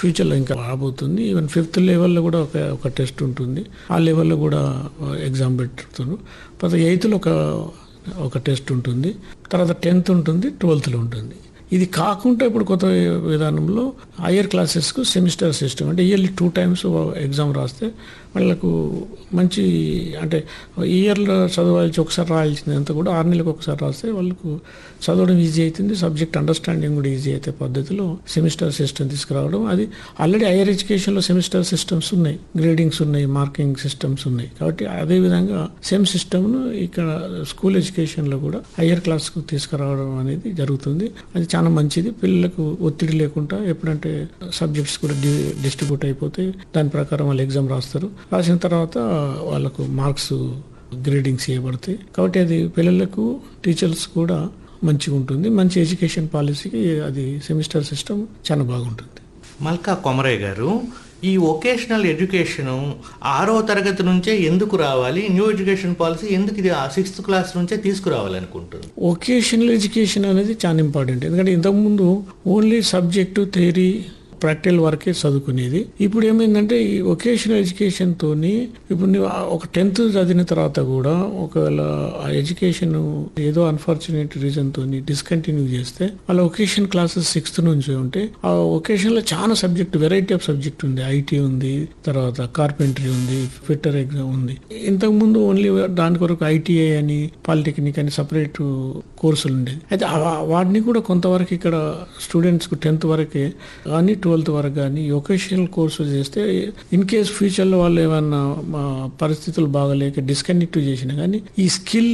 ఫ్యూచర్లో ఇంకా రాబోతుంది ఈవెన్ ఫిఫ్త్ లెవెల్లో కూడా ఒక ఒక టెస్ట్ ఉంటుంది ఆ లెవెల్లో కూడా ఎగ్జామ్ పెడుతున్నారు తర్వాత ఎయిత్లో ఒక ఒక టెస్ట్ ఉంటుంది తర్వాత టెన్త్ ఉంటుంది ట్వెల్త్లో ఉంటుంది ఇది కాకుండా ఇప్పుడు కొత్త విధానంలో హయ్యర్ క్లాసెస్కు సెమిస్టర్ సిస్టమ్ అంటే ఇయర్లీ టూ టైమ్స్ ఎగ్జామ్ రాస్తే వాళ్ళకు మంచి అంటే ఇయర్లో చదవాల్సి ఒకసారి రాయాల్సిందంతా కూడా ఆరు నెలలకు ఒకసారి రాస్తే వాళ్ళకు చదవడం ఈజీ అవుతుంది సబ్జెక్ట్ అండర్స్టాండింగ్ కూడా ఈజీ అయితే పద్ధతిలో సెమిస్టర్ సిస్టమ్ తీసుకురావడం అది ఆల్రెడీ హైయర్ ఎడ్యుకేషన్లో సెమిస్టర్ సిస్టమ్స్ ఉన్నాయి గ్రేడింగ్స్ ఉన్నాయి మార్కింగ్ సిస్టమ్స్ ఉన్నాయి కాబట్టి అదే విధంగా సేమ్ సిస్టమ్ను ఇక్కడ స్కూల్ ఎడ్యుకేషన్లో కూడా హయ్యర్ క్లాస్కు తీసుకురావడం అనేది జరుగుతుంది అది చాలా మంచిది పిల్లలకు ఒత్తిడి లేకుండా ఎప్పుడంటే సబ్జెక్ట్స్ కూడా డిస్ట్రిబ్యూట్ అయిపోతే దాని ప్రకారం వాళ్ళు ఎగ్జామ్ రాస్తారు రాసిన తర్వాత వాళ్ళకు మార్క్స్ గ్రేడింగ్స్ చేయబడతాయి కాబట్టి అది పిల్లలకు టీచర్స్ కూడా మంచిగా ఉంటుంది మంచి ఎడ్యుకేషన్ పాలసీకి అది సెమిస్టర్ సిస్టమ్ చాలా బాగుంటుంది మల్కా కొమరయ్య గారు ఈ వొకేషనల్ ఎడ్యుకేషన్ ఆరో తరగతి నుంచే ఎందుకు రావాలి న్యూ ఎడ్యుకేషన్ పాలసీ ఎందుకు ఇది సిక్స్త్ క్లాస్ నుంచే తీసుకురావాలనుకుంటుంది వొకేషనల్ ఎడ్యుకేషన్ అనేది చాలా ఇంపార్టెంట్ ఎందుకంటే ఇంతకుముందు ఓన్లీ సబ్జెక్టు థియరీ ప్రాక్టికల్ వరకే చదువుకునేది ఇప్పుడు ఏమైందంటే ఈ వొకేషనల్ ఎడ్యుకేషన్ తోని ఇప్పుడు నువ్వు ఆ ఒక టెన్త్ చదివిన తర్వాత కూడా ఒకవేళ ఆ ఎడ్యుకేషన్ ఏదో అన్ఫార్చునేట్ రీజన్ తోని డిస్కంటిన్యూ చేస్తే వాళ్ళ వొకేషన్ క్లాసెస్ సిక్స్త్ నుంచి ఉంటే ఆ వొకేషన్ లో చాలా సబ్జెక్ట్ వెరైటీ ఆఫ్ సబ్జెక్ట్ ఉంది ఐటీ ఉంది తర్వాత కార్పెంటరీ ఉంది ఫిట్టర్ ఎగ్జామ్ ఉంది ఇంతకు ముందు ఓన్లీ దాని కొరకు ఐటీఐ అని పాలిటెక్నిక్ అని సపరేట్ కోర్సులు ఉండేది అయితే ఆ- వాటిని కూడా కొంతవరకు ఇక్కడ స్టూడెంట్స్ కు టెన్త్ వరకే కానీ ట్వెల్త్ వరకు కానీ వొకేషనల్ కోర్సు చేస్తే ఇన్ కేస్ ఫ్యూచర్లో వాళ్ళు ఏమన్నా మా పరిస్థితులు బాగలేక డిస్కనెక్ట్ చేసినా కానీ ఈ స్కిల్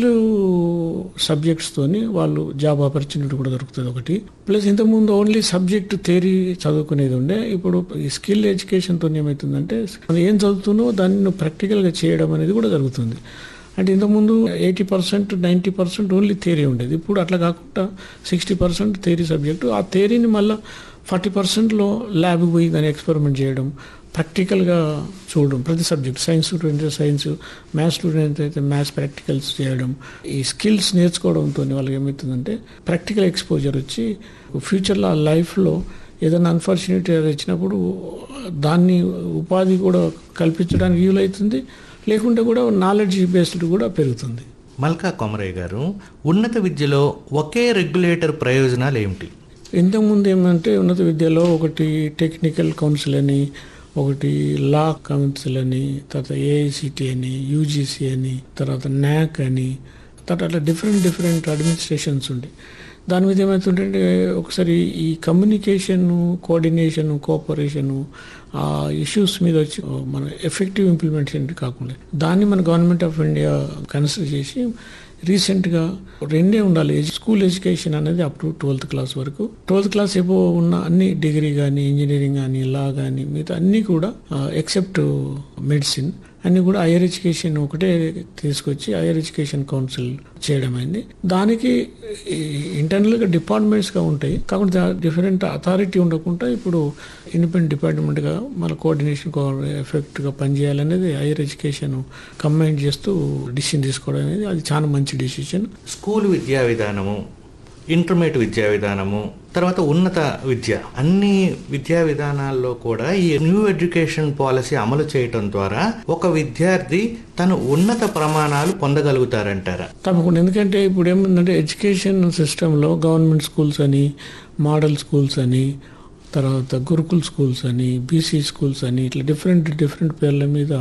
సబ్జెక్ట్స్ తోని వాళ్ళు జాబ్ ఆపర్చునిటీ కూడా దొరుకుతుంది ఒకటి ప్లస్ ఇంతకుముందు ఓన్లీ సబ్జెక్ట్ థియరీ చదువుకునేది ఉండే ఇప్పుడు ఈ స్కిల్ ఎడ్యుకేషన్ తో ఏమవుతుందంటే మనం ఏం చదువుతున్నావో దాన్ని నువ్వు ప్రాక్టికల్గా చేయడం అనేది కూడా జరుగుతుంది అంటే ఇంతకుముందు eighty percent ninety percent only theory ఉండేది ఇప్పుడు అట్లా కాకుండా సిక్స్టీ పర్సెంట్ థియరీ సబ్జెక్టు ఆ థియరీని మళ్ళీ ఫార్టీ పర్సెంట్లో ల్యాబ్ పోయి దాన్ని ఎక్స్పెరిమెంట్ చేయడం ప్రాక్టికల్గా చూడడం ప్రతి subject science student science maths student అయితే మ్యాథ్స్ ప్రాక్టికల్స్ చేయడం ఈ స్కిల్స్ నేర్చుకోవడంతో వాళ్ళకి ఏమవుతుందంటే ప్రాక్టికల్ ఎక్స్పోజర్ వచ్చి ఫ్యూచర్లో ఆ లైఫ్లో ఏదైనా అన్ఫార్చునేట్ వచ్చినప్పుడు దాన్ని ఉపాధి కూడా కల్పించడానికి వీలవుతుంది లేకుంటే కూడా నాలెడ్జ్ బేస్డ్ కూడా పెరుగుతుంది మల్కా కొమరయ్య గారు ఉన్నత విద్యలో ఒకే రెగ్యులేటర్ ప్రయోజనాలు ఏమిటి ఇంతకుముందు ఏమంటే ఉన్నత విద్యలో ఒకటి టెక్నికల్ కౌన్సిల్ అని ఒకటి లా కౌన్సిల్ అని తర్వాత ఏఐసిటి అని యూజీసీ అని తర్వాత న్యాక్ అని తర్వాత అట్లా డిఫరెంట్ డిఫరెంట్ అడ్మినిస్ట్రేషన్స్ ఉండే దాని మీద ఏమవుతుందంటే ఒకసారి ఈ కమ్యూనికేషన్ కోఆర్డినేషన్ కోఆపరేషన్ ఆ ఇష్యూస్ మీద వచ్చి మన ఎఫెక్టివ్ ఇంప్లిమెంటేషన్ కాకుండా దాన్ని మన గవర్నమెంట్ ఆఫ్ ఇండియా కన్సిడర్ చేసి రీసెంట్గా రెండే ఉండాలి స్కూల్ ఎడ్యుకేషన్ అనేది అప్ టు ట్వెల్త్ క్లాస్ వరకు ట్వెల్త్ క్లాస్ ఎబో ఉన్న అన్ని డిగ్రీ కానీ ఇంజనీరింగ్ కానీ లా కానీ మిగతా అన్నీ కూడా ఎక్సెప్ట్ మెడిసిన్ అన్ని కూడా హైయర్ ఎడ్యుకేషన్ ఒకటే తీసుకొచ్చి హైయర్ ఎడ్యుకేషన్ కౌన్సిల్ చేయడం అయింది దానికి ఇంటర్నల్గా డిపార్ట్మెంట్స్గా ఉంటాయి కాకుండా డిఫరెంట్ అథారిటీ ఉండకుండా ఇప్పుడు ఇండిపెండెంట్ డిపార్ట్మెంట్గా మన కోఆర్డినేషన్ ఎఫెక్ట్గా పనిచేయాలనేది హైయర్ ఎడ్యుకేషన్ కంబైన్ చేస్తూ డిసిషన్ తీసుకోవడం అనేది అది చాలా మంచి డిసిషన్ స్కూల్ విద్యా విధానము ఇంటర్మీడియట్ విద్యా విధానము తర్వాత ఉన్నత విద్య అన్ని విద్యా విధానాల్లో కూడా ఈ న్యూ ఎడ్యుకేషన్ పాలసీ అమలు చేయటం ద్వారా ఒక విద్యార్థి తను ఉన్నత ప్రమాణాలు పొందగలుగుతారంటారా తప్పకుండా ఎందుకంటే ఇప్పుడు ఏముందంటే ఎడ్యుకేషన్ సిస్టంలో గవర్నమెంట్ స్కూల్స్ అని మోడల్ స్కూల్స్ అని తర్వాత గురుకుల్ స్కూల్స్ అని బీసీ స్కూల్స్ అని ఇట్లా డిఫరెంట్ డిఫరెంట్ పేర్ల మీద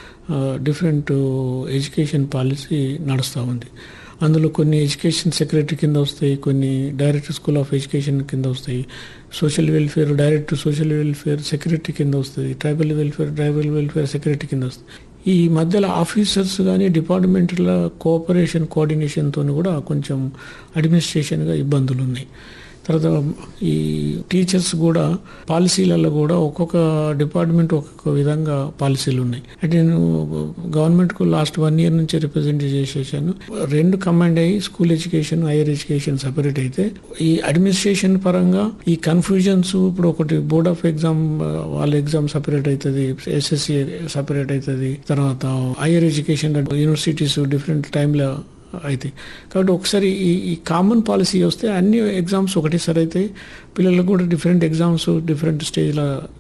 డిఫరెంట్ ఎడ్యుకేషన్ పాలసీ నడుస్తూ ఉంది అందులో కొన్ని ఎడ్యుకేషన్ సెక్రటరీ కింద వస్తాయి కొన్ని డైరెక్టర్ స్కూల్ ఆఫ్ ఎడ్యుకేషన్ కింద వస్తాయి social welfare director social welfare secretary కింద వస్తుంది tribal welfare tribal welfare secretary కింద వస్తుంది ఈ మధ్యలో ఆఫీసర్స్ కానీ డిపార్ట్మెంట్ల కోఆపరేషన్ కోఆర్డినేషన్తో కూడా కొంచెం అడ్మినిస్ట్రేషన్గా ఇబ్బందులు ఉన్నాయి తర్వాత ఈ టీచర్స్ కూడా పాలసీలలో కూడా ఒక్కొక్క డిపార్ట్మెంట్ ఒక్కొక్క విధంగా పాలసీలు ఉన్నాయి అంటే నేను గవర్నమెంట్కు లాస్ట్ వన్ ఇయర్ నుంచి రిప్రజెంట్ చేసేసాను రెండు కమాండ్ అయ్యి school education higher education separate అయితే ఈ అడ్మినిస్ట్రేషన్ పరంగా ఈ కన్ఫ్యూజన్స్ ఇప్పుడు ఒకటి బోర్డ్ ఆఫ్ ఎగ్జామ్ వాళ్ళ ఎగ్జామ్ సపరేట్ అవుతుంది ఎస్ఎస్సి సపరేట్ అవుతుంది తర్వాత హైయర్ ఎడ్యుకేషన్ యూనివర్సిటీస్ డిఫరెంట్ టైంలో అయితే కాబట్టి ఒకసారి ఈ ఈ కామన్ పాలసీ వస్తే అన్ని ఎగ్జామ్స్ ఒకటేసారి అయితే పిల్లలకు కూడా డిఫరెంట్ ఎగ్జామ్స్ డిఫరెంట్ స్టేజ్లో